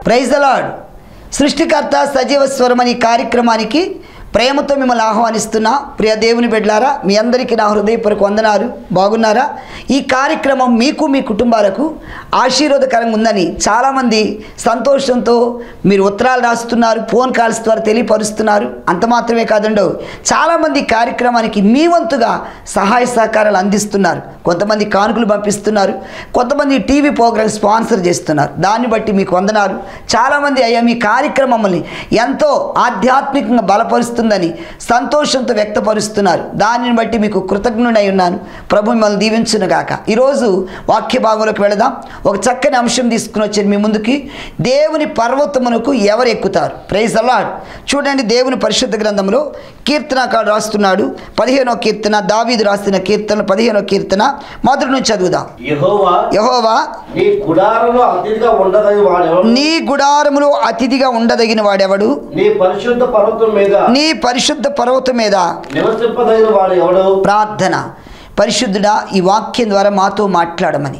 Praise అలాడ్ సృష్టికర్త సజీవ స్వరం అనే కార్యక్రమానికి ప్రేమతో మిమ్మల్ని ఆహ్వానిస్తున్నా ప్రియ దేవుని బిడ్డలారా మీ అందరికీ నా హృదయపూర్వక వందనాలు బాగున్నారా ఈ కార్యక్రమం మీకు మీ కుటుంబాలకు ఆశీర్వాదకరంగా ఉందని చాలామంది సంతోషంతో మీరు ఉత్తరాలు రాస్తున్నారు ఫోన్ కాల్స్ ద్వారా తెలియపరుస్తున్నారు అంత మాత్రమే కాదండో చాలామంది ఈ కార్యక్రమానికి మీ వంతుగా సహాయ సహకారాలు అందిస్తున్నారు కొంతమంది కానుకలు పంపిస్తున్నారు కొంతమంది టీవీ ప్రోగ్రామ్ స్పాన్సర్ చేస్తున్నారు దాన్ని బట్టి మీకు వందనాలు చాలామంది అయ్యా మీ కార్యక్రమమ్మల్ని ఎంతో ఆధ్యాత్మికంగా బలపరుస్తుందని సంతోషంతో వ్యక్తపరుస్తున్నారు దానిని బట్టి మీకు కృతజ్ఞుడై ఉన్నాను ప్రభు మిమ్మల్ని దీవించును గాక ఈరోజు వాక్య భాగంలోకి వెళదాం ఒక చక్కని అంశం తీసుకుని వచ్చాను మీ ముందుకి దేవుని పర్వతమునకు ఎవరు ఎక్కుతారు ప్రైజ్ అలాడ్ చూడండి దేవుని పరిశుద్ధ గ్రంథంలో కీర్తనకాడు రాస్తున్నాడు పదిహేనో కీర్తన దావీదు రాసిన కీర్తన పదిహేనో కీర్తన మొదటి నుంచి చదువుదాం యెహోవా యహోవా నీ గుడారంలో అతిథిగా ఉండదగి వాడెవడు నీ గుడారములో అతిథిగా ఉండదగిన వాడెవడు నీ పరిశుద్ధ పర్వతం మీద నీ పరిశుద్ధ పర్వతం మీద నివసింపదగిన వాడు ఎవడు ప్రార్థన పరిశుద్ధుడా ఈ వాక్యం ద్వారా మాతో మాట్లాడమని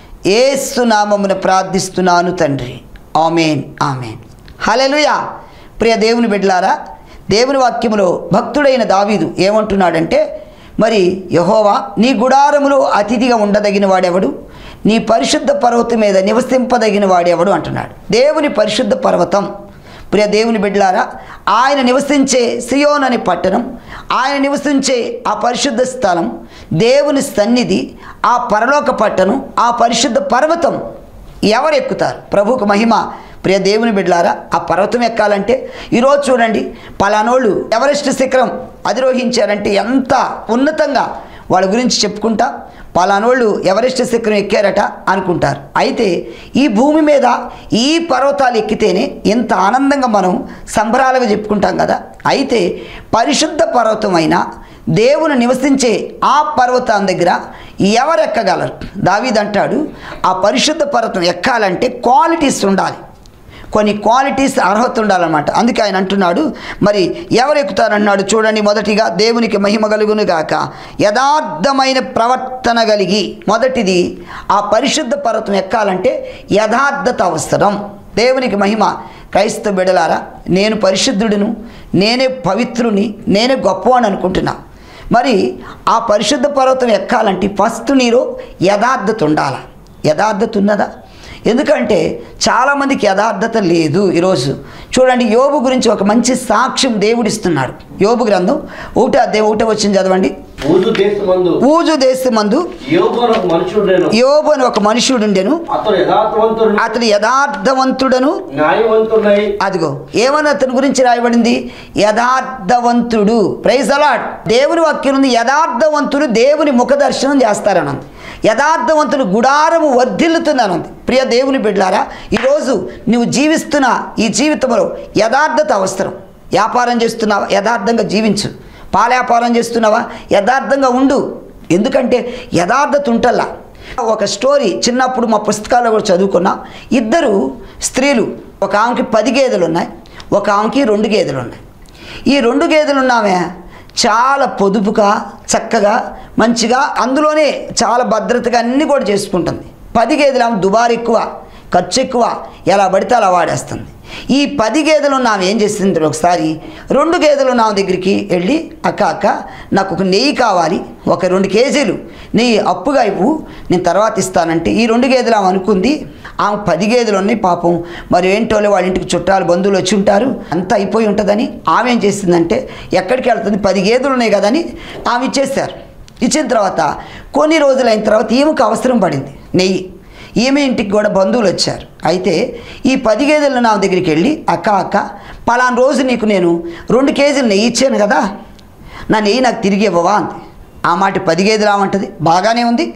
ఏసు నామమున ప్రార్థిస్తున్నాను తండ్రి ఆమెన్ ఆమెన్ హలెలుయా ప్రియ దేవుని బిడ్డలారా దేవుని వాక్యములో భక్తుడైన దావీదు ఏమంటున్నాడంటే మరి యహోవా నీ గుడారములో అతిథిగా ఉండదగిన వాడెవడు నీ పరిశుద్ధ పర్వతం మీద నివసింపదగిన వాడెవడు అంటున్నాడు దేవుని పరిశుద్ధ పర్వతం ప్రియ దేవుని బిడ్డలారా ఆయన నివసించే సియోన్ అనే పట్టణం ఆయన నివసించే ఆ పరిశుద్ధ స్థలం దేవుని సన్నిధి ఆ పరలోక పట్టణం ఆ పరిశుద్ధ పర్వతం ఎవరు ఎక్కుతారు ప్రభువుకు మహిమ ప్రియ దేవుని బిడ్డలారా ఆ పర్వతం ఎక్కాలంటే ఈరోజు చూడండి పలానోళ్ళు ఎవరెస్ట్ శిఖరం అధిరోహించారంటే ఎంత ఉన్నతంగా వాళ్ళ గురించి చెప్పుకుంటా పలానోళ్ళు ఎవరెస్ట్ శిఖరం ఎక్కారట అనుకుంటారు అయితే ఈ భూమి మీద ఈ పర్వతాలు ఎక్కితేనే ఎంత ఆనందంగా మనం సంబరాలుగా చెప్పుకుంటాం కదా అయితే పరిశుద్ధ పర్వతమైన దేవుని నివసించే ఆ పర్వతం దగ్గర ఎవరు ఎక్కగలరు దావీదంటాడు ఆ పరిశుద్ధ పర్వతం ఎక్కాలంటే క్వాలిటీస్ ఉండాలి కొన్ని క్వాలిటీస్ అర్హత ఉండాలన్నమాట అందుకే ఆయన అంటున్నాడు మరి ఎవరు ఎక్కుతారన్నాడు చూడండి మొదటిగా దేవునికి మహిమ కలుగును గాక యథార్థమైన ప్రవర్తన కలిగి మొదటిది ఆ పరిశుద్ధ పర్వతం ఎక్కాలంటే యథార్థత అవసరం దేవునికి మహిమ క్రైస్తవ బిడలారా నేను పరిశుద్ధుడును నేనే పవిత్రుని నేనే గొప్పవాణి అనుకుంటున్నా మరి ఆ పరిశుద్ధ పర్వతం ఎక్కాలంటే ఫస్ట్ నీలో యథార్థత ఉండాలా యథార్థత ఉన్నదా ఎందుకంటే చాలామందికి యథార్థత లేదు ఈరోజు చూడండి యోబు గురించి ఒక మంచి సాక్ష్యం దేవుడిస్తున్నాడు యోబు గ్రంథం ఒకటి అధ్యాయం ఒకటి వచ్చింది చదవండి ఊదు దేశమందు ఊజు దేశమందు యోగు అని ఒక మనుషుడు నేను యోబు అని ఒక మనుషుడుండెను అతడు యథార్థవంతుడు అతడు యథార్థవంతుడను న్యాయవంతుడై అదిగో ఏమని అతని గురించి రాయబడింది యథార్థవంతుడు ప్రైజ్ అలాట్ దేవుని వాక్యం ఉంది యథార్థవంతుడు దేవుని ముఖ దర్శనం చేస్తారనంది యథార్థవంతుడు గుడారము వర్ధిల్లుతుందని ఉంది ప్రియ దేవుని బిడ్డారా ఈరోజు నువ్వు జీవిస్తున్న ఈ జీవితంలో యథార్థత అవసరం వ్యాపారం చేస్తున్నావా యథార్థంగా జీవించు పాల వ్యాపారం చేస్తున్నావా యథార్థంగా ఉండు ఎందుకంటే యథార్థత ఉంటల్లా ఒక స్టోరీ చిన్నప్పుడు మా పుస్తకాల్లో కూడా చదువుకున్నా ఇద్దరు స్త్రీలు ఒక ఆమెకి పది గేదెలు ఉన్నాయి ఒక ఆమెకి రెండు గేదెలు ఉన్నాయి ఈ రెండు గేదెలు ఉన్నామే చాలా పొదుపుగా చక్కగా మంచిగా అందులోనే చాలా భద్రతగా అన్నీ కూడా చేసుకుంటుంది పది గేదెలు ఆమె దుబారు ఎక్కువ ఖర్చు ఎక్కువ ఎలా పడితే అలా వాడేస్తుంది ఈ పది గేదెలు ఉన్నాము ఏం చేసింది ఒకసారి రెండు గేదెలు నా దగ్గరికి వెళ్ళి అక్క అక్క నాకు ఒక నెయ్యి కావాలి ఒక రెండు కేజీలు నెయ్యి అప్పుగా ఇవ్వు నేను తర్వాత ఇస్తానంటే ఈ రెండు గేదెలు ఆమె అనుకుంది ఆమె పది గేదెలు ఉన్నాయి పాపం మరి ఏంటోలే వాళ్ళ ఇంటికి చుట్టాలు బంధువులు వచ్చి ఉంటారు అంతా అయిపోయి ఉంటుందని ఆమె ఏం చేసిందంటే ఎక్కడికి వెళ్తుంది పది గేదెలు ఉన్నాయి కదని ఆమె ఇచ్చేస్తారు ఇచ్చిన తర్వాత కొన్ని రోజులు అయిన తర్వాత ఈమెకు అవసరం పడింది నెయ్యి ఈమె ఇంటికి కూడా బంధువులు వచ్చారు అయితే ఈ పది గేదెలు నా దగ్గరికి వెళ్ళి అక్క అక్క పలానా రోజు నీకు నేను రెండు కేజీలు నెయ్యి ఇచ్చాను కదా నా నెయ్యి నాకు తిరిగి ఇవ్వవా అంది ఆ మాట పది గేదెలు ఆమంటది బాగానే ఉంది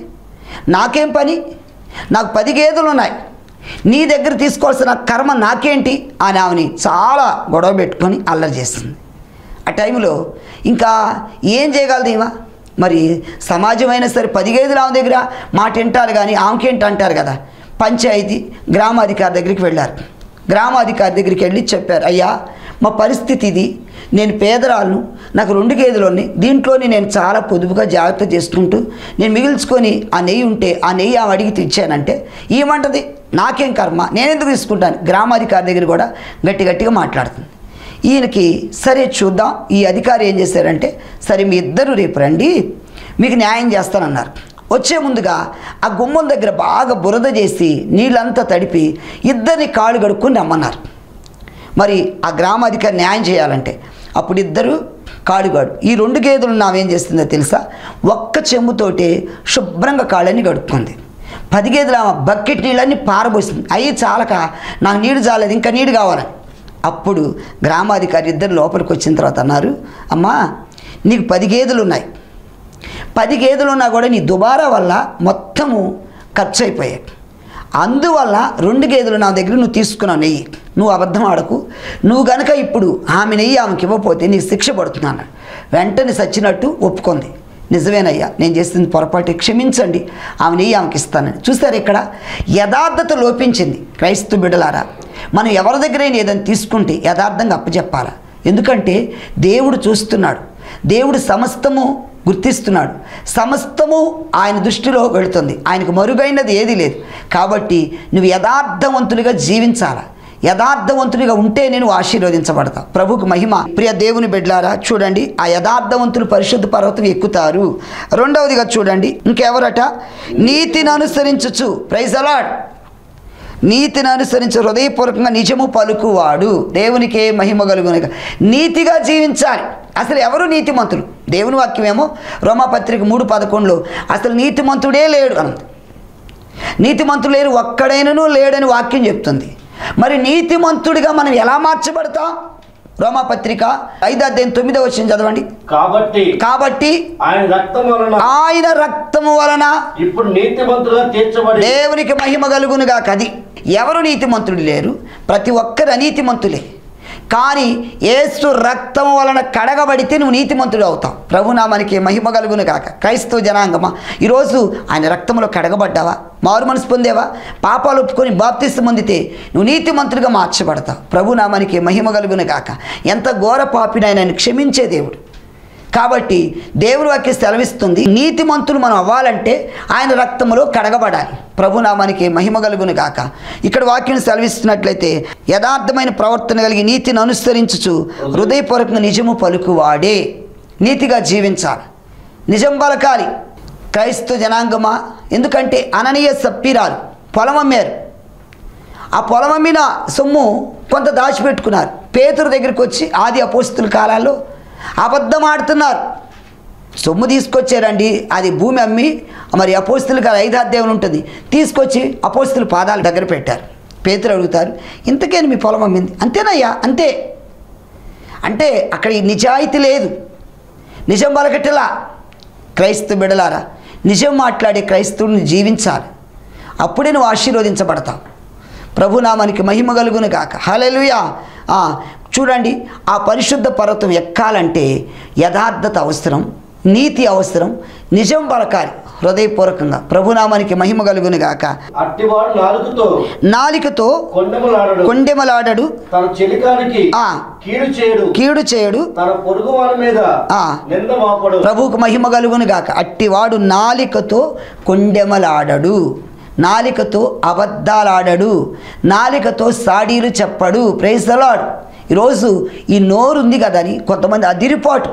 నాకేం పని నాకు పది గేదెలు ఉన్నాయి నీ దగ్గర తీసుకోవాల్సిన కర్మ నాకేంటి అని ఆమెని చాలా గొడవ పెట్టుకొని అల్లరి చేస్తుంది ఆ టైంలో ఇంకా ఏం చేయగలదు ఈమె మరి సమాజమైనా సరే పది గేదెలు ఆమె దగ్గర మాట వింటారు కానీ ఆమెకేంటి అంటారు కదా పంచాయతీ గ్రామాధికారి దగ్గరికి వెళ్ళారు గ్రామాధికారి దగ్గరికి వెళ్ళి చెప్పారు అయ్యా మా పరిస్థితి ఇది నేను పేదరాలను నాకు రెండు గేదెలు ఉన్నాయి దీంట్లోని నేను చాలా పొదుపుగా జాగ్రత్త చేసుకుంటూ నేను మిగిల్చుకొని ఆ నెయ్యి ఉంటే ఆ నెయ్యి ఆమె అడిగి ఇచ్చానంటే ఏమంటది నాకేం కర్మ నేను ఎందుకు తీసుకుంటాను గ్రామాధికారి దగ్గర కూడా గట్టి గట్టిగా మాట్లాడుతుంది ఈయనకి సరే చూద్దాం ఈ అధికారి ఏం చేశారంటే సరే మీ ఇద్దరు రేపు రండి మీకు న్యాయం చేస్తానన్నారు వచ్చే ముందుగా ఆ గుమ్మల దగ్గర బాగా బురద చేసి నీళ్ళంతా తడిపి ఇద్దరిని కాళ్ళు కడుక్కొని రమ్మన్నారు మరి ఆ గ్రామాధికారి న్యాయం చేయాలంటే అప్పుడు ఇద్దరు కాడుగాడు ఈ రెండు గేదెలు నావేం చేస్తుందో తెలుసా ఒక్క చెంబుతోటే శుభ్రంగా కాళ్ళని గడుపుకుంది పది గేదెలు ఆమె బకెట్ నీళ్ళని పారబోసింది అయ్యి చాలక నాకు నీడు చాలేదు ఇంకా నీడు కావాలని అప్పుడు గ్రామాధికారి ఇద్దరు లోపలికి వచ్చిన తర్వాత అన్నారు అమ్మా నీకు పది గేదెలు ఉన్నాయి పది గేదెలు ఉన్నా కూడా నీ దుబారా వల్ల మొత్తము ఖర్చు అయిపోయాయి అందువల్ల రెండు గేదెలు నా దగ్గర నువ్వు తీసుకున్నావు నెయ్యి నువ్వు అబద్ధం ఆడకు నువ్వు గనక ఇప్పుడు ఆమె నెయ్యి ఆమెకి ఇవ్వకపోతే నీకు శిక్ష పడుతుంది అన్నాడు వెంటనే సచ్చినట్టు ఒప్పుకుంది నిజమేనయ్యా నేను చేసింది పొరపాటు క్షమించండి ఆమె నెయ్యి ఆమెకి ఇస్తానని చూస్తారు ఇక్కడ యథార్థత లోపించింది క్రైస్తవ బిడ్డలారా మనం ఎవరి దగ్గరైనా ఏదైనా తీసుకుంటే యథార్థంగా అప్పచెప్పాలా ఎందుకంటే దేవుడు చూస్తున్నాడు దేవుడు సమస్తము గుర్తిస్తున్నాడు సమస్తము ఆయన దృష్టిలో వెళుతుంది ఆయనకు మరుగైనది ఏది లేదు కాబట్టి నువ్వు యథార్థవంతునిగా జీవించాలా యథార్థవంతునిగా ఉంటే నేను ఆశీర్వదించబడతా ప్రభుకు మహిమ ప్రియ దేవుని బిడ్లారా చూడండి ఆ యథార్థవంతులు పరిశుద్ధ పర్వతం ఎక్కుతారు రెండవదిగా చూడండి ఇంకెవరట నీతిని అనుసరించచ్చు ప్రైజ్ అలాడ్ నీతిని అనుసరించి హృదయపూర్వకంగా నిజము పలుకువాడు దేవునికే మహిమ కలుగునగా నీతిగా జీవించాలి అసలు ఎవరు నీతిమంతులు దేవుని వాక్యమేమో రోమాపత్రిక మూడు పదకొండులో అసలు నీతిమంతుడే లేడు అన్నది నీతిమంతుడు లేరు ఒక్కడైనను లేడని వాక్యం చెప్తుంది మరి నీతిమంతుడిగా మనం ఎలా మార్చబడతాం రోమాపత్రిక ఐదు అధ్యాయం తొమ్మిదో వచ్చిన చదవండి కాబట్టి కాబట్టి ఆయన రక్తం వలన ఆయన రక్తము వలన ఇప్పుడు నీతిమంతులుగా తీర్చబడి దేవునికి మహిమ కలుగునుగా కది ఎవరు నీతిమంతుడు లేరు ప్రతి ఒక్కరు అనీతిమంతులే కానీ ఏసు రక్తం వలన కడగబడితే నువ్వు నీతిమంతుడు అవుతావు ప్రభునామానికి మహిమ కలుగును కాక క్రైస్తవ జనాంగమా ఈరోజు ఆయన రక్తంలో కడగబడ్డావా మారు మనసు పొందేవా పాపాలు ఒప్పుకొని బాప్తిస్తు పొందితే నువ్వు నీతిమంతుడిగా మార్చబడతావు ప్రభునామానికి మహిమ కలుగును కాక ఎంత ఘోర పాపినైనా ఆయన క్షమించే దేవుడు కాబట్టి దేవుని వాక్యం సెలవిస్తుంది నీతిమంతులు మనం అవ్వాలంటే ఆయన రక్తములో కడగబడాలి ప్రభునామానికి మహిమ కలుగును గాక ఇక్కడ వాక్యం సెలవిస్తున్నట్లయితే యథార్థమైన ప్రవర్తన కలిగి నీతిని అనుసరించుచు హృదయపూర్వకంగా నిజము పలుకువాడే నీతిగా జీవించాలి నిజం పలకాలి క్రైస్తవ జనాంగమా ఎందుకంటే అననీయ సప్పీరాలు పొలం అమ్మారు ఆ పొలం అమ్మిన సొమ్ము కొంత దాచిపెట్టుకున్నారు పేతురు దగ్గరికి వచ్చి ఆది అపోస్తుల కాలాల్లో అబద్ధం ఆడుతున్నారు సొమ్ము తీసుకొచ్చారండి అది భూమి అమ్మి మరి అపోస్తులు కాదు ఐదాధ్యాయం ఉంటుంది తీసుకొచ్చి అపోస్తుల పాదాల దగ్గర పెట్టారు పేతురు అడుగుతారు ఇంతకేని మీ పొలం అమ్మింది అంతేనయ్యా అంతే అంటే అక్కడ ఈ నిజాయితీ లేదు నిజం పలకట్టలా క్రైస్తవ బిడలారా నిజం మాట్లాడే క్రైస్తవుని జీవించాలి అప్పుడే నువ్వు ఆశీర్వదించబడతావు ప్రభునామానికి మహిమ కలుగును గాక హల్లెలూయా ఆ, చూడండి ఆ పరిశుద్ధ పర్వతం ఎక్కాలంటే యథార్థత అవసరం నీతి అవసరం నిజం పలకాలి హృదయపూర్వకంగా ప్రభునామానికి మహిమ కలుగును గాక అట్టివాడు నాలుగుతో నాలికతో కొండములాడడు కొండెమలాడడు తన చెలికానికి ఆ. కీడు చేయడు కీడు చేయడు తన పొరుగు వారి మీద ఆ. నింద వాపడు ప్రభువుకు మహిమ కలుగును గాక అట్టివాడు నాలికతో కొండెమలాడడు నాలికతో అబద్ధాలాడడు నాలికతో సాడీలు చెప్పడు ప్రేసలాడు ఈరోజు ఈ నోరు ఉంది కదని కొంతమంది అదిరిపాటు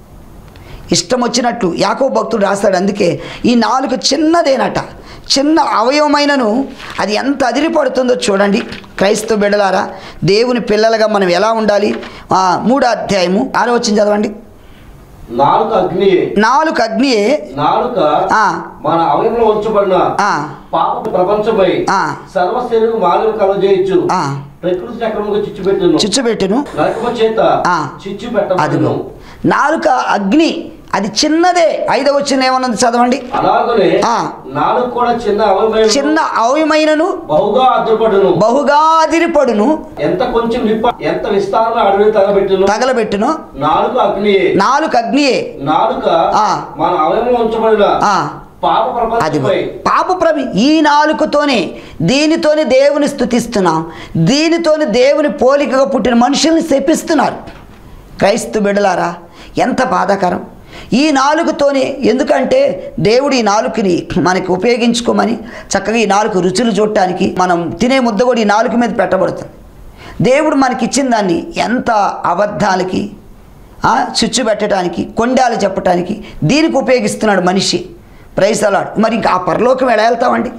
ఇష్టం వచ్చినట్లు యాకో భక్తుడు రాస్తాడు అందుకే ఈ నాలుగు చిన్నదేనట చిన్న అవయవమైనను అది ఎంత అదిరిపడుతుందో చూడండి క్రైస్తవ బిడ్డలారా దేవుని పిల్లలుగా మనం ఎలా ఉండాలి ఆ, మూడో అధ్యాయము ఆరో వచ్చిన చదవండి నాలుక అగ్నియే నాలుగు అగ్నియే నాలుక ఆ, మన అవయంలో ఉంచబడిన ఆ, పాప ప్రపంచమై ఆ. సర్వ శరీరం మాలిన కలజేయచ్చు ఆ. ప్రకృతి చక్రముగా చిచ్చు పెట్టును చుచ్చుపెట్టును నరకము చేత ఆ. చిచ్చు అదిగో పెట్టబడును నాలుక అగ్ని అది చిన్నదే ఐదవ వచ్చిన ఏమన్నది చదవండి అలాగనే ఆ. నాలుగు కూడా చిన్న అవయమైన చిన్న అవయమైనను బహుగా అద్దపడును బహుగా అదిరిపడును ఎంత కొంచెం నిప్ప ఎంత విస్తారణ అడవి తగబెట్టును తగలబెట్టును నాలుగు అగ్నియే నాలుగు అగ్నియే నాలుక ఆ. మన అవయంలో ఉంచబడిన ఆ, పాప అదిగో ప్రపంచమై పాప ప్రవి ఈ నాలుకతోనే దీనితోనే దేవుని స్థుతిస్తున్నాం దీనితోనే దేవుని పోలికగా పుట్టిన మనుషుల్ని శపిస్తున్నారు క్రైస్తు బిడలారా ఎంత బాధాకరం ఈ నాలుగుతోనే ఎందుకంటే దేవుడు ఈ నాలుగుని మనకి ఉపయోగించుకోమని చక్కగా ఈ నాలుగు రుచులు చూడటానికి మనం తినే ముద్ద కూడా ఈ నాలుగు మీద పెట్టబడుతుంది దేవుడు మనకి ఇచ్చిన దాన్ని ఎంత అబద్ధాలకి ఆ, చుచ్చు పెట్టడానికి కొండాలు చెప్పటానికి దీనికి ఉపయోగిస్తున్నాడు మనిషి ప్రైసలాడు మరి ఇంకా ఆ పరలోకం ఎలా వెళ్తామండి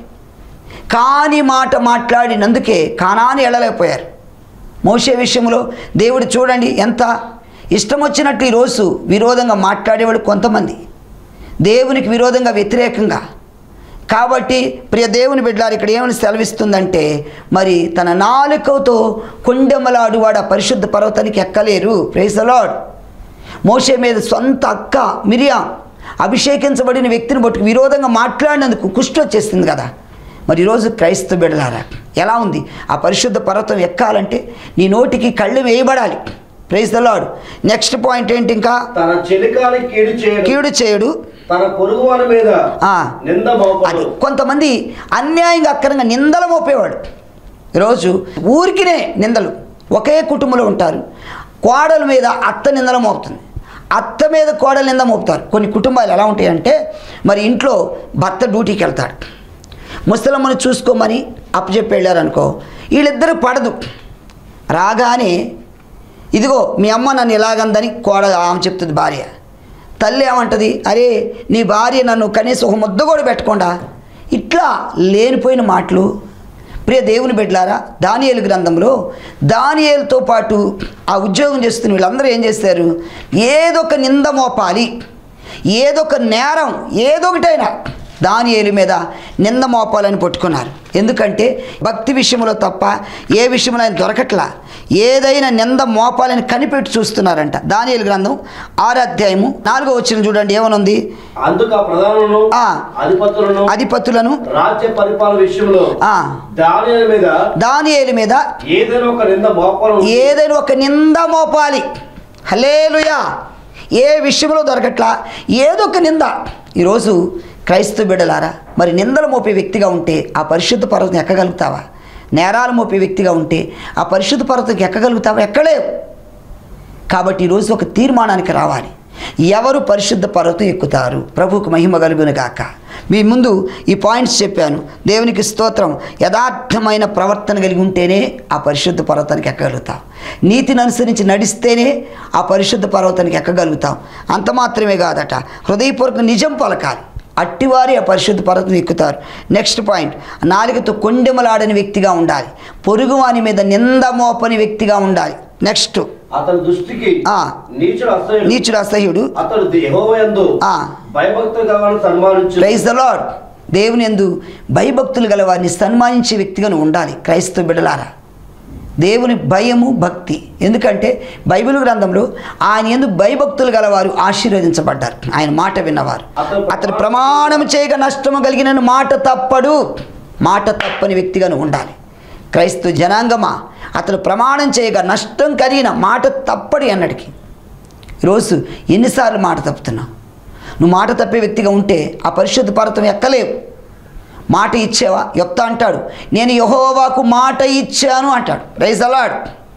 కాని మాట మాట్లాడినందుకే కానాని వెళ్ళలేకపోయారు మోసే విషయంలో దేవుడు చూడండి ఎంత ఇష్టం వచ్చినట్టు ఈరోజు విరోధంగా మాట్లాడేవాడు కొంతమంది దేవునికి విరోధంగా వ్యతిరేకంగా కాబట్టి ప్రియ దేవుని బిడ్డలారు ఇక్కడ ఏమని సెలవిస్తుందంటే మరి తన నాలుకతో కొండెమలాడువాడు ఆ పరిశుద్ధ పర్వతానికి ఎక్కలేరు ప్రేసలాడ్ మోషే మీద సొంత అక్క మిరియాం అభిషేకించబడిన వ్యక్తిని బట్టి విరోధంగా మాట్లాడినందుకు కుష్టి వచ్చేసింది కదా మరి ఈరోజు క్రైస్తవ బిడలారా ఎలా ఉంది ఆ పరిశుద్ధ పర్వతం ఎక్కాలంటే నీ నోటికి కళ్ళు వేయబడాలి praise the Lord next point ఏంటి ఇంకా తన చెలికాని కీడు చేయడు కీడు చేయుడు తన పొరుగు వారి మీద ఆ. నింద అది మోపడు కొంతమంది అన్యాయంగా అక్కరంగా నిందలు మోపేవాడు ఈరోజు ఊరికినే నిందలు ఒకే కుటుంబంలో ఉంటారు కోడల మీద అత్త నిందలు మోపుతుంది అత్త మీద కోడల నింద మోపుతారు కొన్ని కుటుంబాలు ఎలా ఉంటాయంటే మరి ఇంట్లో భర్త డ్యూటీకి వెళ్తాడు ముసలమ్మను చూసుకోమని అప్పచెప్పి వెళ్ళారనుకో వీళ్ళిద్దరు పడదు రాగానే ఇదిగో మీ అమ్మ నన్ను ఇలాగందని కోడ ఆమె చెప్తుంది భార్య తల్లి ఏమంటది అరే నీ భార్య నన్ను కనీసం ఒక ముద్ద కూడా పెట్టకుండా ఇట్లా లేనిపోయిన మాటలు ప్రియ దేవుని బిడ్డలారా దానియేలు గ్రంథంలో దానియేలుతో పాటు ఆ ఉద్యోగం చేస్తున్న వీళ్ళందరూ ఏం చేస్తారు ఏదొక నింద మోపాలి ఏదొక నేరం ఏదొకటైనా దానియేలు మీద నింద మోపాలని పట్టుకున్నారు ఎందుకంటే భక్తి విషయంలో తప్ప ఏ విషయంలో ఆయన దొరకట్లా ఏదైనా నింద మోపాలని కనిపెట్టి చూస్తున్నారంట దానియేలు గ్రంథం ఆరో అధ్యాయము నాలుగో వచ్చిన చూడండి ఏమనుంది అందుకు ఆ ప్రధానులను ఆ. అధిపతులను అధిపతులను రాజ్య పరిపాలన విషయంలో ఆ, దాని మీద దానియేలు మీద ఏదైనా ఒక నింద మోపడం ఏదైనా ఒక నింద మోపాలి హలేలుయా ఏ విషయంలో దొరకట్లా ఏదో ఒక నింద ఈరోజు క్రైస్తవ బిడ్డలారా మరి నిందలు మోపే వ్యక్తిగా ఉంటే ఆ పరిశుద్ధ పర్వతం ఎక్కగలుగుతావా నేరాలు మోపే వ్యక్తిగా ఉంటే ఆ పరిశుద్ధ పర్వతం ఎక్కగలుగుతావా ఎక్కలేవు కాబట్టి ఈరోజు ఒక తీర్మానానికి రావాలి ఎవరు పరిశుద్ధ పర్వతం ఎక్కుతారు ప్రభువుకు మహిమ కలుగును గాక మీ ముందు ఈ పాయింట్స్ చెప్పాను దేవునికి స్తోత్రం యథార్థమైన ప్రవర్తన కలిగి ఉంటేనే ఆ పరిశుద్ధ పర్వతానికి ఎక్కగలుగుతాం నీతిని అనుసరించి నడిస్తేనే ఆ పరిశుద్ధ పర్వతానికి ఎక్కగలుగుతాం అంత మాత్రమే కాదట హృదయపూర్వక నిజం పలకాలి అట్టివారి ఆ పరిశుద్ధ పర్వతం ఎక్కుతారు నెక్స్ట్ పాయింట్ నాలుగుతో కొండెమలాడని వ్యక్తిగా ఉండాలి పొరుగువాని మీద నింద మోపని వ్యక్తిగా ఉండాలి నెక్స్ట్ అతని దృష్టికి ఆ. నీచుడు అసహ్యుడు నీచుడు అసహ్యుడు అతడు యెహోవాయందు ఆ. భయభక్తులు గలవారిని సన్మానించు ప్రైజ్ ద లాడ్ దేవుని ఎందు భయభక్తులు గల వారిని సన్మానించే వ్యక్తిగా నువ్వు ఉండాలి క్రైస్తవ బిడలారా దేవుని భయము భక్తి ఎందుకంటే బైబిల్ గ్రంథంలో ఆయన ఎందు భయభక్తులు గలవారు ఆశీర్వదించబడ్డారు ఆయన మాట విన్నవారు అతడు ప్రమాణం చేయగా నష్టము కలిగిన మాట తప్పడు మాట తప్పని వ్యక్తిగా నువ్వు ఉండాలి క్రైస్తవ జనాంగమా అతడు ప్రమాణం చేయగా నష్టం కలిగిన మాట తప్పడి అన్నటికి ఈరోజు ఎన్నిసార్లు మాట తప్పుతున్నావు నువ్వు మాట తప్పే వ్యక్తిగా ఉంటే ఆ పరిశుద్ధ పర్వతం ఎక్కలేవు మాట ఇచ్చావా చెప్తా అంటాడు నేను యహోవాకు మాట ఇచ్చాను అంటాడు రైజ్ అలాడ్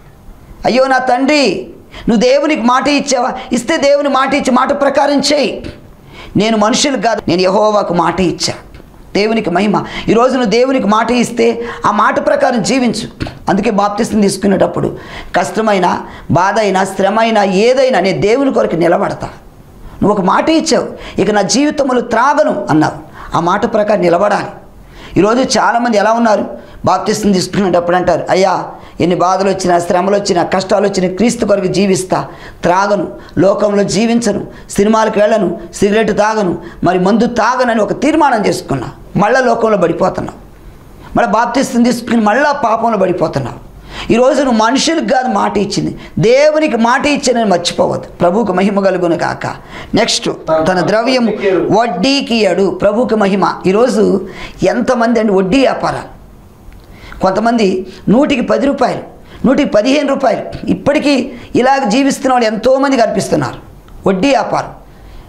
అయ్యో నా తండ్రి నువ్వు దేవునికి మాట ఇచ్చావా ఇస్తే దేవుని మాట ఇచ్చి మాట ప్రకారం చేయి నేను మనుషులకు కాదు నేను యహోవాకు మాట ఇచ్చా దేవునికి మహిమ ఈరోజు నువ్వు దేవునికి మాట ఇస్తే ఆ మాట ప్రకారం జీవించు అందుకే బాప్తిస్తం తీసుకునేటప్పుడు కష్టమైన బాధ అయినా శ్రమ అయినా ఏదైనా నేను దేవుని కొరకు నిలబడతా నువ్వు ఒక మాట ఇచ్చావు ఇక నా జీవితంలో త్రాగను అన్నావు ఆ మాట ప్రకారం నిలబడాలి ఈరోజు చాలామంది ఎలా ఉన్నారు బాప్తిస్తం తీసుకునేటప్పుడు అంటారు అయ్యా ఎన్ని బాధలు వచ్చినా శ్రమలు వచ్చినా కష్టాలు వచ్చినా క్రీస్తు కొరకు జీవిస్తా త్రాగను లోకంలో జీవించను సినిమాలకు వెళ్ళను సిగరెట్ తాగను మరి మందు తాగనని ఒక తీర్మానం చేసుకున్నా మళ్ళా లోకంలో పడిపోతున్నావు మళ్ళీ బాప్తిస్తం తీసుకుని మళ్ళా పాపంలో పడిపోతున్నావు ఈరోజు నువ్వు మనుషులకు కాదు మాట ఇచ్చింది దేవునికి మాట ఇచ్చిందని మర్చిపోవద్దు ప్రభువుకు మహిమ కలుగును కాక నెక్స్ట్ తన ద్రవ్యం వడ్డీకి ఇయ్యడు ప్రభువుకి మహిమ ఈరోజు ఎంతమంది అండి వడ్డీ వ్యాపారాలు కొంతమంది నూటికి పది రూపాయలు నూటికి పదిహేను రూపాయలు ఇప్పటికీ ఇలాగ జీవిస్తున్న వాళ్ళు ఎంతోమంది కనిపిస్తున్నారు వడ్డీ వ్యాపారం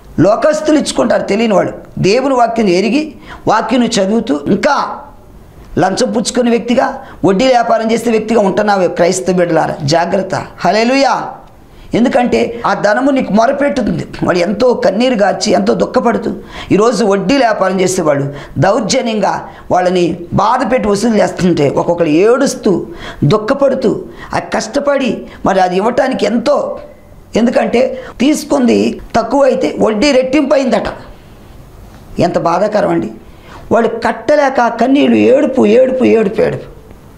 లోకస్తులు ఇచ్చుకుంటారు తెలియని వాళ్ళు దేవుని వాక్యం ఎరిగి వాక్యం చదువుతూ ఇంకా లంచం పుచ్చుకునే వ్యక్తిగా వడ్డీ వ్యాపారం చేసే వ్యక్తిగా ఉంటున్నావు క్రైస్తవ బిడ్డలారా జాగ్రత్త హలేలుయా ఎందుకంటే ఆ ధనము నీకు మొరపెట్టుతుంది వాడు ఎంతో కన్నీరు గార్చి ఎంతో దుఃఖపడుతూ ఈరోజు వడ్డీ వ్యాపారం చేసేవాళ్ళు దౌర్జన్యంగా వాళ్ళని బాధ పెట్టి వసూలు చేస్తుంటే ఒక్కొక్కరు ఏడుస్తూ దుఃఖపడుతూ ఆ కష్టపడి మరి అది ఇవ్వటానికి ఎంతో ఎందుకంటే తీసుకుంది తక్కువ అయితే వడ్డీ రెట్టింపు అయిందట ఎంత బాధాకరం అండి వాళ్ళు కట్టలేక ఆ కన్నీళ్ళు ఏడుపు ఏడుపు ఏడుపు ఏడుపు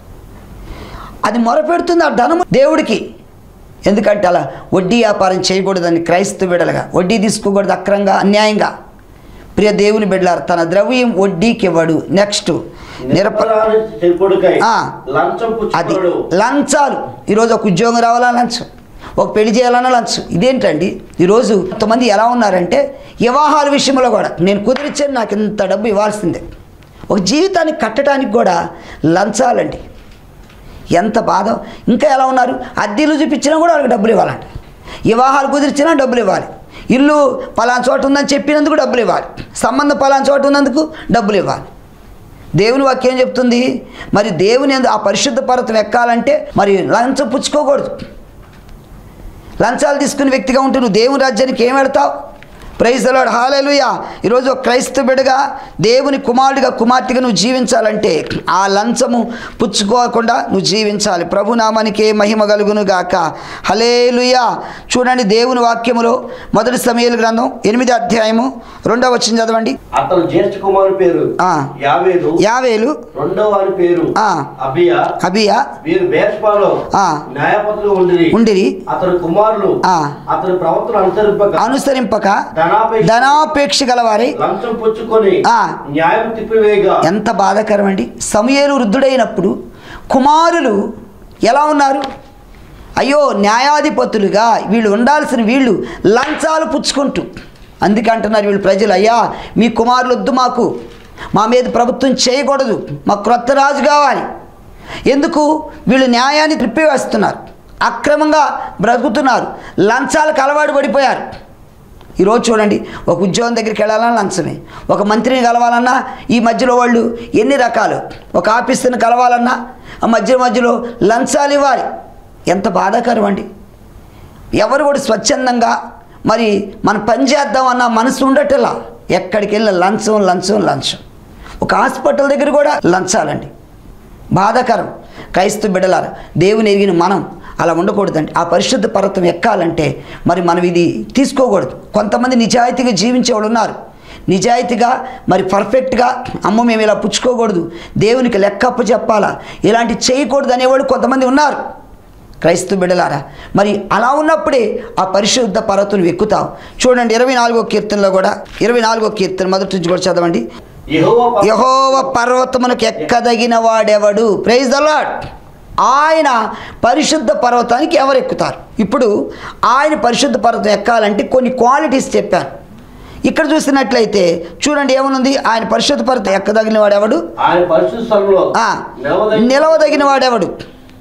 అది మొరపెడుతుంది ఆ ధనము దేవుడికి ఎందుకంటే అలా వడ్డీ వ్యాపారం చేయకూడదని క్రైస్తవ బిడ్డలుగా వడ్డీ తీసుకోకూడదు అక్రంగా అన్యాయంగా ప్రియ దేవుని బిడ్డలారు తన ద్రవ్యం వడ్డీకి ఇవ్వడు నెక్స్ట్ నిరప నిరపరాధి చెప్పుడుకై ఆ. లంచం అది పుచ్చుకోడు లంచాలు ఈరోజు ఒక ఉద్యోగం రావాలా లంచం ఒక పెళ్లి చేయాలన్నా లంచం ఇదేంటండి ఈరోజు కొంతమంది ఎలా ఉన్నారంటే వివాహాల విషయంలో కూడా నేను కుదిరిచ్చాను నాకు ఇంత డబ్బు ఇవ్వాల్సిందే ఒక జీవితాన్ని కట్టడానికి కూడా లంచాలండి ఎంత బాధ ఇంకా ఎలా ఉన్నారు అద్దెలు చూపించినా కూడా వాళ్ళకి డబ్బులు ఇవ్వాలంట వివాహాలు కుదిర్చినా డబ్బులు ఇవ్వాలి ఇల్లు పలానా చోట ఉందని చెప్పినందుకు డబ్బులు ఇవ్వాలి సంబంధం పలానా చోట ఉన్నందుకు డబ్బులు ఇవ్వాలి దేవుని వాక్యం చెప్తుంది మరి దేవుని యందు ఆ పరిశుద్ధ పర్వతం ఎక్కాలంటే మరి లంచం పుచ్చుకోకూడదు లంచాలు తీసుకునే వ్యక్తిగా ఉంటే నువ్వు దేవుని రాజ్యానికి ఏం పెడతావు ప్రైజ్ అలాడు హాలేలుయా ఈరోజు ఒక క్రైస్తవ బిడ్డగా దేవుని కుమారుడిగా కుమార్తెగా నువ్వు జీవించాలంటే ఆ లంచము పుచ్చుకోకుండా నువ్వు జీవించాలి ప్రభునామానికి మహిమ కలుగును గాక హలేలుయా చూడండి దేవుని వాక్యములో మొదటి సమయాల గ్రంథం ఎనిమిది అధ్యాయము రెండవ వచ్చిన చదవండి అతను జ్యేష్ఠ కుమారు పేరు ఆ. యావేలు యావేలు రెండవ వారి పేరు ఆ. అబియా అబియా వీరు బేర్షపాలో ఆ. న్యాయపతులు ఉండిరి ఉండిరి అతని కుమారులు ఆ. అతని ప్రవర్తన అనుసరింపక అనుసరింపక ధనాపేక్ష ధనాపేక్ష గలవారై లంచం పుచ్చుకొని ఆ. న్యాయం తిప్పివేయగా ఎంత బాధాకరం అండి సమయలు వృద్ధుడైనప్పుడు కుమారులు ఎలా ఉన్నారు అయ్యో న్యాయాధిపతులుగా వీళ్ళు ఉండాల్సిన వీళ్ళు లంచాలు పుచ్చుకుంటూ అందుకే అంటున్నారు వీళ్ళు ప్రజలు అయ్యా మీ కుమారులు వద్దు మాకు మా మీద ప్రభుత్వం చేయకూడదు మాకు క్రొత్త రాజు కావాలి ఎందుకు వీళ్ళు న్యాయాన్ని త్రిప్పివేస్తున్నారు అక్రమంగా బ్రతుకుతున్నారు లంచాలకు అలవాటు పడిపోయారు ఈరోజు చూడండి ఒక ఉద్యోగం దగ్గరికి వెళ్ళాలన్నా లంచమే ఒక మంత్రిని కలవాలన్నా ఈ మధ్యలో వాళ్ళు ఎన్ని రకాలు ఒక ఆఫీసుని కలవాలన్నా ఆ మధ్య మధ్యలో లంచాలు ఇవ్వాలి ఎంత బాధాకరం అండి ఎవరు కూడా స్వచ్ఛందంగా మరి మన పని చేద్దాం అన్న మనసు ఉండటలా ఎక్కడికి వెళ్ళిన లంచం లంచం లంచం ఒక హాస్పిటల్ దగ్గర కూడా లంచాలండి బాధాకరం క్రైస్తవ బిడ్డలారా దేవుని ఎరిగిన మనం అలా ఉండకూడదండి ఆ పరిశుద్ధ పర్వతం ఎక్కాలంటే మరి మనం ఇది తీసుకోకూడదు కొంతమంది నిజాయితీగా జీవించే వాళ్ళు ఉన్నారు నిజాయితీగా మరి పర్ఫెక్ట్గా అమ్మ మేము ఇలా పుచ్చుకోకూడదు దేవునికి లెక్కప్ప చెప్పాలా ఇలాంటి చేయకూడదు అనేవాళ్ళు కొంతమంది ఉన్నారు క్రైస్తవ బిడ్డలారా మరి అలా ఉన్నప్పుడే ఆ పరిశుద్ధ పర్వతం ఎక్కుతావు చూడండి ఇరవై నాలుగో కీర్తనలో కూడా ఇరవై నాలుగో కీర్తన మొదటి నుంచి కూడా చదవండి యెహోవా ప- యహోవ పర్వతమునకు ఎక్కదగిన వాడెవడు ప్రైజ్ ద లాడ్ ఆయన పరిశుద్ధ పర్వతానికి ఎవరు ఎక్కుతారు ఇప్పుడు ఆయన పరిశుద్ధ పర్వతం ఎక్కాలంటే కొన్ని క్వాలిటీస్ చెప్పాను ఇక్కడ చూసినట్లయితే చూడండి ఏమనుంది ఆయన పరిశుద్ధ పర్వతం ఎక్కదగిన వాడెవడు ఆయన పరిశుద్ధ స్థలంలో ఆ, నిలవదగిన- నిలవదగిన వాడెవడు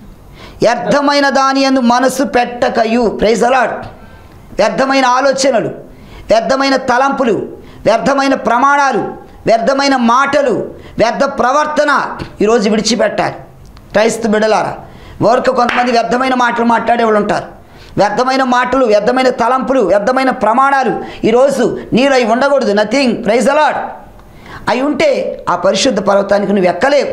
వ్యర్థమైన దాని ఎందు మనసు పెట్టకయు ప్రైజ్ అలాడ్ వ్యర్థమైన ఆలోచనలు వ్యర్థమైన తలంపులు వ్యర్థమైన ప్రమాణాలు వ్యర్థమైన మాటలు వ్యర్థ ప్రవర్తన ఈరోజు విడిచిపెట్టాలి క్రైస్తవ బిడలారా వర్క్ కొంతమంది వ్యర్థమైన మాటలు మాట్లాడేవాళ్ళు ఉంటారు వ్యర్థమైన మాటలు వ్యర్థమైన తలంపులు వ్యర్థమైన ప్రమాణాలు ఈరోజు నీలో అవి ఉండకూడదు నథింగ్ ప్రైజ్ అలాడ్ అవి ఉంటే ఆ పరిశుద్ధ పర్వతానికి నువ్వు ఎక్కలేవు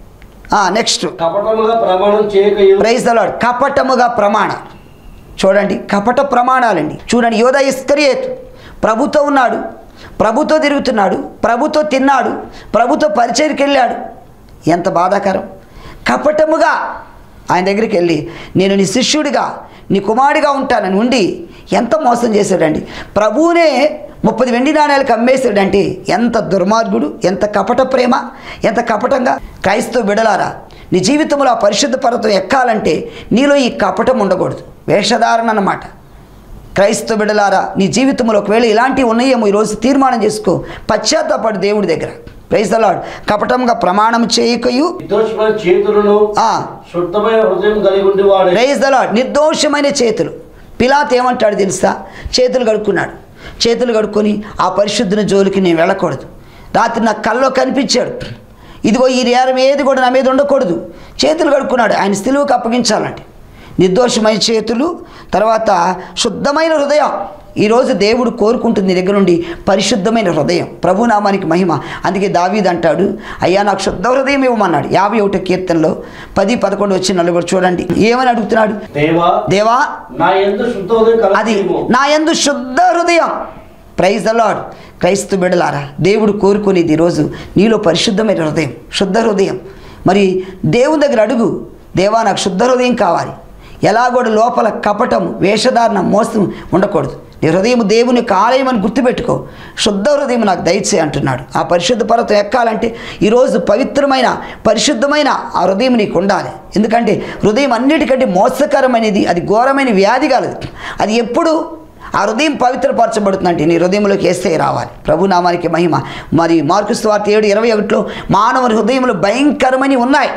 నెక్స్ట్ కపటముగా ప్రమాణం చేయకయు ప్రైజ్ దలాడ్ కపటముగా ప్రమాణాలు చూడండి కపట ప్రమాణాలండి చూడండి యోధ ఇస్కరియేతు ప్రభుతో ఉన్నాడు ప్రభుతో తిరుగుతున్నాడు ప్రభుతో తిన్నాడు ప్రభుతో పరిచయకి వెళ్ళాడు ఎంత బాధాకరం కపటముగా ఆయన దగ్గరికి వెళ్ళి నేను నీ శిష్యుడిగా నీ కుమారుడిగా ఉంటానని ఉండి ఎంత మోసం చేశాడండి ప్రభువునే ముప్పది వెండి నాణ్యాలకు అమ్మేశాడంటే ఎంత దుర్మార్గుడు ఎంత కపట ప్రేమ ఎంత కపటంగా క్రైస్తవ బిడలారా నీ జీవితంలో ఆ పరిశుద్ధ పర్వతం ఎక్కాలంటే నీలో ఈ కపటం ఉండకూడదు వేషధారణ అన్నమాట క్రైస్తవ బిడలారా నీ జీవితంలో ఒకవేళ ఇలాంటివి ఉన్నాయేమో ఈరోజు తీర్మానం చేసుకో పశ్చాత్తాపడు దేవుడి దగ్గర క్రైస్తలాడు కపటంగా ప్రమాణం చేయకయు నిర్దోషమైన చేతులను ఆ, శుద్ధమైన హృదయం కలిగి ఉండేవాడు ప్రైజ్ ద లార్డ్ నిర్దోషమైన చేతులు పిలాత్ ఏమంటాడు తెలుసా చేతులు కడుక్కున్నాడు చేతులు కడుక్కొని ఆ పరిశుద్ధుని జోలికి నేను వెళ్ళకూడదు రాత్రి నాకు కల్లో కనిపించాడు ఇదిగో ఈ నేరం ఏది కూడా నా మీద ఉండకూడదు చేతులు కడుక్కున్నాడు ఆయన స్థిలువుకు అప్పగించాలంటే నిర్దోషమైన చేతులు తర్వాత శుద్ధమైన హృదయం ఈరోజు దేవుడు కోరుకుంటుంది నీ దగ్గర నుండి పరిశుద్ధమైన హృదయం ప్రభునామానికి మహిమ అందుకే దావీద్ అంటాడు అయ్యా నాకు శుద్ధ హృదయం ఇవ్వమన్నాడు యాభై ఒకటో కీర్తనలో పది పదకొండు వచ్చి నలుగురు చూడండి ఏమని అడుగుతున్నాడు దేవా దేవా నా ఎందు శుద్ధోదయం అది కలగజేయము. నా యందు శుద్ధ హృదయం ప్రైజ్ ద లాడ్ క్రైస్తు బిడలారా దేవుడు కోరుకునేది ఈరోజు నీలో పరిశుద్ధమైన హృదయం శుద్ధ హృదయం మరి దేవుని దగ్గర అడుగు దేవా నాకు శుద్ధ హృదయం కావాలి ఎలాగోడు లోపల కపటం వేషధారణ మోసం ఉండకూడదు నీ హృదయం దేవుని యొక్క ఆలయం అని గుర్తుపెట్టుకో శుద్ధ హృదయం నాకు దయచే అంటున్నాడు ఆ పరిశుద్ధ పర్వతం ఎక్కాలంటే ఈరోజు పవిత్రమైన పరిశుద్ధమైన ఆ హృదయం నీకు ఉండాలి ఎందుకంటే హృదయం అన్నిటికంటే మోసకరమైనది అది ఘోరమైన వ్యాధి కలదు అది ఎప్పుడు ఆ హృదయం పవిత్రపరచబడుతుందంటే నీ హృదయంలోకి వేస్తే రావాలి ప్రభు నామానికి మహిమ మరి మార్కు స్వార్థ ఏడు ఇరవై ఒకటిలో మానవుని హృదయములు భయంకరమని ఉన్నాయి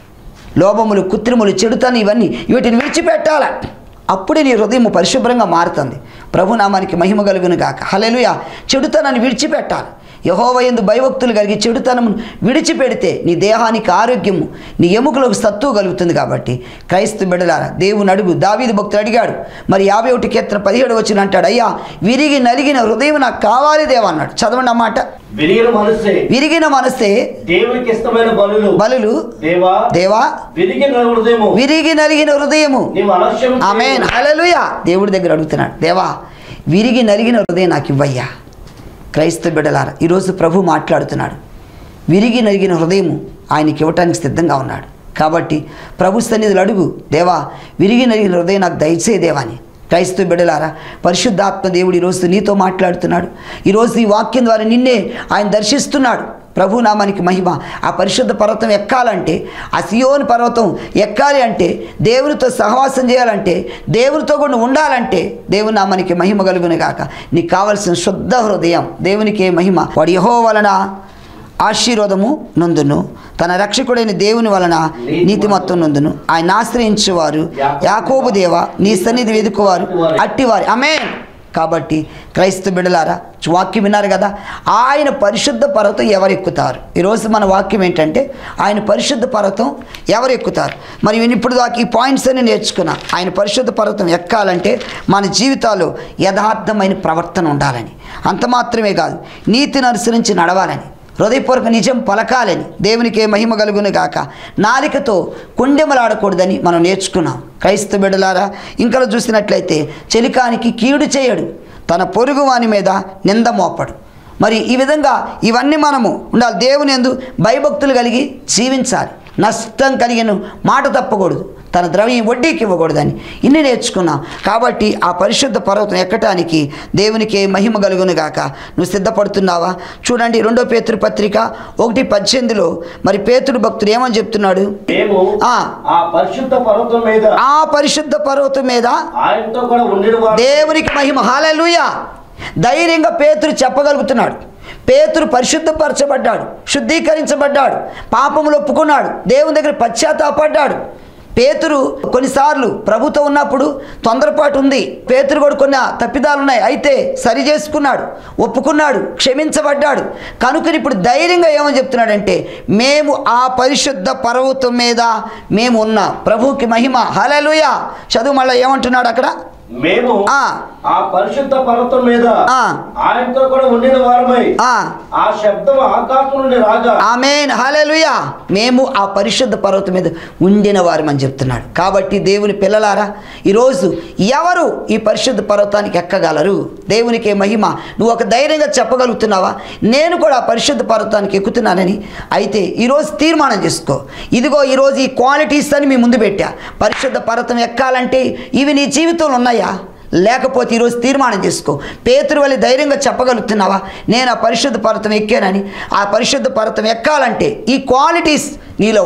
లోభములు కృత్రిములు చెడుతని ఇవన్నీ వీటిని విడిచిపెట్టాల అప్పుడే నీ హృదయం పరిశుభ్రంగా మారుతుంది ప్రభు నామానికి మహిమ కలుగును గాక హలెలుయ చెడుతనాన్ని విడిచిపెట్టాలి యహోవ ఎందు భయభక్తులు కలిగి చెడుతనమును విడిచిపెడితే నీ దేహానికి ఆరోగ్యము నీ ఎముకలకు సత్తువ కలుగుతుంది కాబట్టి క్రైస్తవ బిడలారా దేవుని అడుగు దావీదు భక్తులు అడిగాడు మరి యాభై ఒకటి కీర్తన పదిహేడు వచ్చిన అంటాడు అయ్యా విరిగి నలిగిన హృదయం నాకు కావాలి దేవా అన్నాడు చదవండి అన్నమాట విరిగిన మనసే విరిగిన మనసే దేవునికి ఇష్టమైన బలులు బలులు దేవా దేవా విరిగిన హృదయము విరిగి నలిగిన హృదయము నీవు అలక్ష్యం ఆమెన్ హల్లెలూయా దేవుడి దగ్గర అడుగుతున్నాడు దేవా విరిగి నలిగిన హృదయం నాకు ఇవ్వయ్యా క్రైస్తవ బిడ్డలారా ఈరోజు ప్రభు మాట్లాడుతున్నాడు విరిగి నలిగిన హృదయము ఆయనకి ఇవ్వటానికి సిద్ధంగా ఉన్నాడు కాబట్టి ప్రభు సన్నిధులు అడుగు దేవా విరిగి నలిగిన హృదయం నాకు దయచే దేవాని క్రైస్తవ బిడ్డలారా పరిశుద్ధాత్మ దేవుడు ఈరోజు నీతో మాట్లాడుతున్నాడు ఈరోజు ఈ వాక్యం ద్వారా నిన్నే ఆయన దర్శిస్తున్నాడు ప్రభు నామానికి మహిమ ఆ పరిశుద్ధ పర్వతం ఎక్కాలంటే ఆ సియోని పర్వతం ఎక్కాలి అంటే దేవునితో సహవాసం చేయాలంటే దేవునితో కూడా ఉండాలంటే దేవుని నామానికి మహిమ కలుగును గాక నీకు కావలసిన శుద్ధ హృదయం దేవునికే మహిమ వాడు యహో వలన ఆశీర్వాదము నందును తన రక్షకుడైన దేవుని వలన నీతిమత్వం నందును ఆయన ఆశ్రయించేవారు యాకోబు దేవ నీ సన్నిధి వెదుకువారు అట్టివారు అమే కాబట్టి క్రైస్తవ బిడ్డలారా వాక్యం విన్నారు కదా ఆయన పరిశుద్ధ పర్వతం ఎవరు ఎక్కుతారు ఈరోజు మన వాక్యం ఏంటంటే ఆయన పరిశుద్ధ పర్వతం ఎవరు ఎక్కుతారు మరి నేను ఇప్పుడు దాకా ఈ పాయింట్స్ అన్ని నేర్చుకున్నా ఆయన పరిశుద్ధ పర్వతం ఎక్కాలంటే మన జీవితాల్లో యథార్థమైన ప్రవర్తన ఉండాలని అంత మాత్రమే కాదు నీతిని అనుసరించి నడవాలని హృదయపూర్వక నిజం పలకాలని దేవునికి ఏ మహిమ కలుగును గాక నాలికతో కుండెమలాడకూడదని మనం నేర్చుకున్నాం క్రైస్తవ బిడ్డలారా ఇంకా చూసినట్లయితే చెలికానికి కీడు చేయడు తన పొరుగు వాని మీద నింద మోపడు మరి ఈ విధంగా ఇవన్నీ మనము ఉండాలి దేవుని ఎందు భయభక్తులు కలిగి జీవించాలి నష్టం కలిగిన మాట తప్పకూడదు తన ద్రవ్యం వడ్డీకి ఇవ్వకూడదని ఇన్ని నేర్చుకున్నాం కాబట్టి ఆ పరిశుద్ధ పర్వతం ఎక్కటానికి దేవునికి మహిమ కలుగును గాక నువ్వు సిద్ధపడుతున్నావా చూడండి రెండో పేతురు పత్రిక ఒకటి పద్దెనిమిదిలో మరి పేతుడు భక్తుడు ఏమని చెప్తున్నాడు మేము ఆ. ఆ పరిశుద్ధ పర్వతం మీద ఆ పరిశుద్ధ పర్వతం మీద ఆయనతో కూడా ఉండిన వారు దేవునికి మహిమ హాలూయ ధైర్యంగా పేతురు చెప్పగలుగుతున్నాడు పేతురు పరిశుద్ధపరచబడ్డాడు శుద్ధీకరించబడ్డాడు పాపములు ఒప్పుకున్నాడు దేవుని దగ్గర పశ్చాత్తాపడ్డాడు పేతురు కొన్నిసార్లు ప్రభుతో ఉన్నప్పుడు తొందరపాటు ఉంది పేతురు కూడా కొన్ని తప్పిదాలు ఉన్నాయి అయితే సరి చేసుకున్నాడు ఒప్పుకున్నాడు క్షమించబడ్డాడు కనుక ఇప్పుడు ధైర్యంగా ఏమని చెప్తున్నాడంటే మేము ఆ పరిశుద్ధ పర్వతం మీద మేము ఉన్నాం ప్రభువుకి మహిమ హలలుయ చదువు మళ్ళీ ఏమంటున్నాడు అక్కడ మేము ఆ. ఆ పరిశుద్ధ పర్వతం మీద ఆ. ఆయనతో కూడా ఉండిన వారమై ఆ ఆ శబ్దం ఆకాశం నుండి రాగా ఆమెన్ హల్లెలూయా మేము ఆ పరిశుద్ధ పర్వతం మీద ఉండిన వారమని చెప్తున్నాడు కాబట్టి దేవుని పిల్లలారా ఈరోజు ఎవరు ఈ పరిశుద్ధ పర్వతానికి ఎక్కగలరు దేవునికి మహిమ నువ్వు ఒక ధైర్యంగా చెప్పగలుగుతున్నావా నేను కూడా ఆ పరిశుద్ధ పర్వతానికి ఎక్కుతున్నానని అయితే ఈరోజు తీర్మానం చేసుకో ఇదిగో ఈరోజు ఈ క్వాలిటీస్ అని మీ ముందు పెట్టా పరిశుద్ధ పర్వతం ఎక్కాలంటే ఇవి నీ జీవితంలో ఉన్నాయా లేకపోతే ఈరోజు తీర్మానం చేసుకో పేతురు వల్ల ధైర్యంగా చెప్పగలుగుతున్నావా నేను ఆ పరిశుద్ధ పర్వతం ఎక్కానని ఆ పరిశుద్ధ పర్వతం ఎక్కాలంటే ఈ క్వాలిటీస్ నీలో ఉండాలి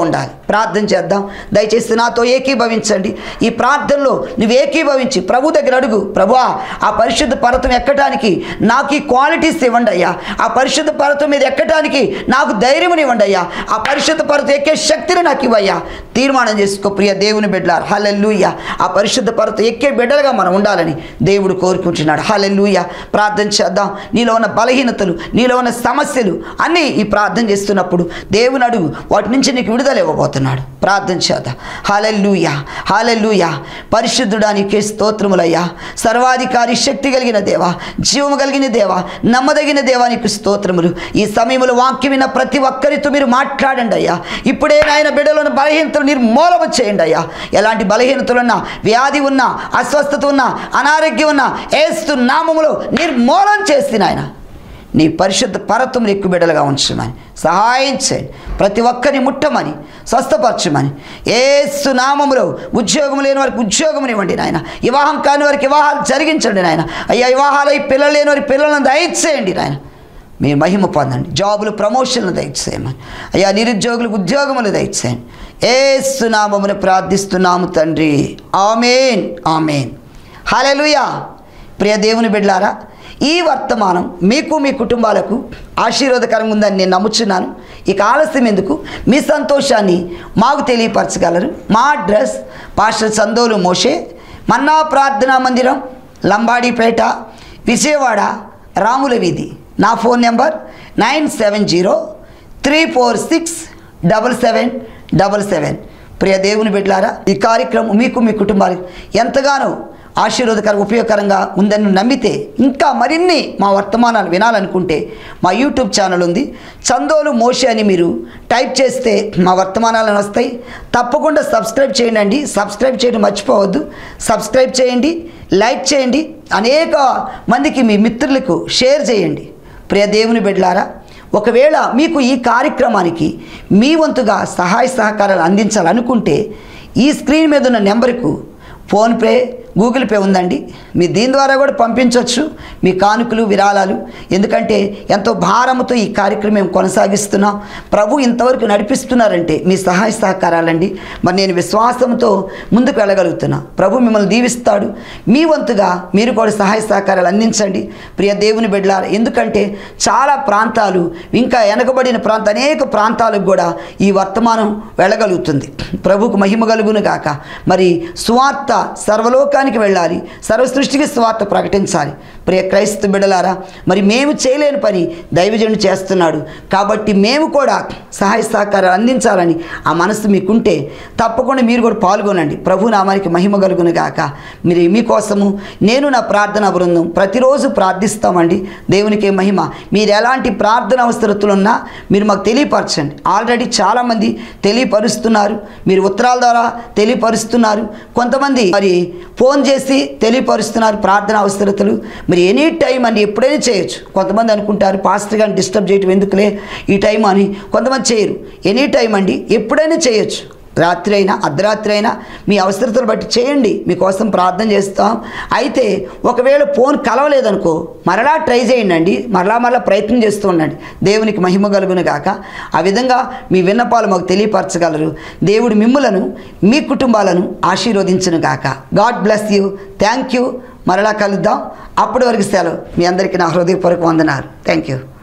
ప్రార్థన చేద్దాం దయచేసి నాతో ఏకీభవించండి ఈ ప్రార్థనలో నువ్వు ఏకీభవించి ప్రభు దగ్గర అడుగు ప్రభువా ఆ పరిశుద్ధ పర్వతం ఎక్కడానికి నాకు ఈ క్వాలిటీస్ ఇవ్వండి అయ్యా ఆ పరిశుద్ధ పర్వతం మీద ఎక్కడానికి నాకు ధైర్యం ఇవ్వండి అయ్యా ఆ పరిశుద్ధ పర్వతం ఎక్కే శక్తిని నాకు ఇవ్వయ్యా తీర్మానం చేసుకో ప్రియ దేవుని బిడ్డలారు హలెల్లుయ్య ఆ పరిశుద్ధ పర్వతం ఎక్కే బిడ్డలుగా మనం ఉండాలని దేవుడు కోరుకుంటున్నాడు హలెల్లుయ్య ప్రార్థన చేద్దాం నీలో ఉన్న బలహీనతలు నీలో ఉన్న సమస్యలు అన్నీ ఈ ప్రార్థన చేస్తున్నప్పుడు దేవుని అడుగు వాటి నుంచి నీకు విడుదల ఇవ్వబోతున్నాడు ప్రార్థన చేద్దాం హాలెల్లుయ హాలెల్లుయ పరిశుద్ధుడా నీకే స్తోత్రములయ్యా సర్వాధికారి శక్తి కలిగిన దేవా జీవము కలిగిన దేవా నమ్మదగిన దేవా నీకు స్తోత్రములు ఈ సమయంలో వాక్యం విన్న ప్రతి ఒక్కరితో మీరు మాట్లాడండి అయ్యా ఇప్పుడే నాయన బిడ్డలను బలహీనతలు నిర్మూలన చేయండి అయ్యా ఎలాంటి బలహీనతలున్నా వ్యాధి ఉన్నా అస్వస్థత ఉన్నా అనారోగ్యం ఉన్నా ఏస్తు నామములో నిర్మూలన చేసి నాయన నీ పరిశుద్ధ పరత్వములు ఎక్కువ బిడ్డలుగా ఉంచమని సహాయం చేయండి ప్రతి ఒక్కరిని ముట్టమని స్వస్థపరచమని ఏసు నామములో ఉద్యోగం లేని వారికి ఉద్యోగం ఇవ్వండి నాయన వివాహం కాని వారికి వివాహాలు జరిగించండి నాయన అయ్యా వివాహాలు అయి పిల్లలు లేని వారికి పిల్లలను దయచేయండి నాయన మీరు మహిమ పొందండి జాబులు ప్రమోషన్లు దయచేయమని అయ్యా నిరుద్యోగులకు ఉద్యోగములు దయచేయండి ఏసు నామమును ప్రార్థిస్తున్నాము తండ్రి ఆమెన్ ఆమెన్ హల్లెలూయా ప్రియ దేవుని బిడ్డలారా ఈ వర్తమానం మీకు మీ కుటుంబాలకు ఆశీర్వాదకరంగా ఉందని నేను నమ్ముచున్నాను ఇక ఆలస్యం ఎందుకు మీ సంతోషాన్ని మాకు తెలియపరచగలరు మా అడ్రస్ పాస్టర్ సందోలు మోషే మన్నా ప్రార్థనా మందిరం లంబాడీపేట విజయవాడ రాముల వీధి నా phone number nine seven zero three four six double seven double seven ప్రియ దేవుని బిడ్డలారా ఈ కార్యక్రమం మీకు మీ కుటుంబాలకు ఎంతగానో ఆశీర్వాదకర ఉపయోగకరంగా ఉందని నమ్మితే ఇంకా మరిన్ని మా వర్తమానాలు వినాలనుకుంటే మా యూట్యూబ్ ఛానల్ ఉంది చందోలు మోషి అని మీరు టైప్ చేస్తే మా వర్తమానాలను వస్తాయి తప్పకుండా సబ్స్క్రైబ్ చేయండి అండి సబ్స్క్రైబ్ చేయడం మర్చిపోవద్దు సబ్స్క్రైబ్ చేయండి లైక్ చేయండి అనేక మందికి మీ మిత్రులకు షేర్ చేయండి ప్రియ దేవుని బిడ్డలారా ఒకవేళ మీకు ఈ కార్యక్రమానికి మీ వంతుగా సహాయ సహకారాలు అందించాలనుకుంటే ఈ స్క్రీన్ మీద ఉన్న నెంబర్కు ఫోన్పే గూగుల్ పే ఉందండి మీ దీని ద్వారా కూడా పంపించవచ్చు మీ కానుకలు విరాళాలు ఎందుకంటే ఎంతో భారముతో ఈ కార్యక్రమం మేము కొనసాగిస్తున్నాం ప్రభు ఇంతవరకు నడిపిస్తున్నారంటే మీ సహాయ సహకారాలండి మరి నేను విశ్వాసంతో ముందుకు వెళ్ళగలుగుతున్నా ప్రభు మిమ్మల్ని దీవిస్తాడు మీ వంతుగా మీరు కూడా సహాయ సహకారాలు అందించండి ప్రియ దేవుని బిడ్డలారా ఎందుకంటే చాలా ప్రాంతాలు ఇంకా వెనకబడిన ప్రాంత అనేక ప్రాంతాలకు కూడా ఈ వర్తమానం వెళ్ళగలుగుతుంది ప్రభుకు మహిమ కలుగును గాక మరి సువార్త సర్వలోకానికి వెళ్ళాలి సర్వ సృష్టికి సువార్త ప్రకటించాలి ప్రియ క్రైస్తవ బిడ్డలారా మరి మేము చేయలేని పని దైవజనుడు చేస్తున్నాడు కాబట్టి మేము కూడా సహాయ సహకారాలు అందించాలని ఆ మనసు మీకుంటే తప్పకుండా మీరు కూడా పాల్గొనండి ప్రభు నామానికి మహిమ కలుగును గాక మీరు మీకోసము నేను నా ప్రార్థన బృందం ప్రతిరోజు ప్రార్థిస్తామండి దేవునికి మహిమ మీరు ఎలాంటి ప్రార్థన అవసరతులు ఉన్నా మీరు మాకు తెలియపరచండి ఆల్రెడీ చాలామంది తెలియపరుస్తున్నారు మీరు ఉత్తరాల ద్వారా తెలియపరుస్తున్నారు కొంతమంది మరి ఫోన్ చేసి తెలియపరుస్తున్నారు ప్రార్థన అవసరతలు మీరు ఎనీ టైం అని ఎప్పుడైనా చేయొచ్చు కొంతమంది అనుకుంటారు పాస్టర్ గారిని డిస్టర్బ్ చేయటం ఎందుకులే ఈ టైం అని కొంతమంది చేయరు ఎనీ టైం అండి ఎప్పుడైనా చేయొచ్చు రాత్రి అయినా అర్ధరాత్రి అయినా మీ అవసరతలు బట్టి చేయండి మీకోసం ప్రార్థన చేస్తాం అయితే ఒకవేళ ఫోన్ కలవలేదనుకో మరలా ట్రై చేయండి అండి మరలా మరలా ప్రయత్నం చేస్తూ ఉండండి దేవునికి మహిమ కలుగును గాక ఆ విధంగా మీ విన్నపాలు మాకు తెలియపరచగలరు దేవుడు మిమ్ములను మీ కుటుంబాలను ఆశీర్వదించును గాక God bless you thank you మరలా కలుద్దాం అప్పటి వరకు సెలవు మీ అందరికీ నా హృదయపూర్వక వందనాలు థ్యాంక్ యూ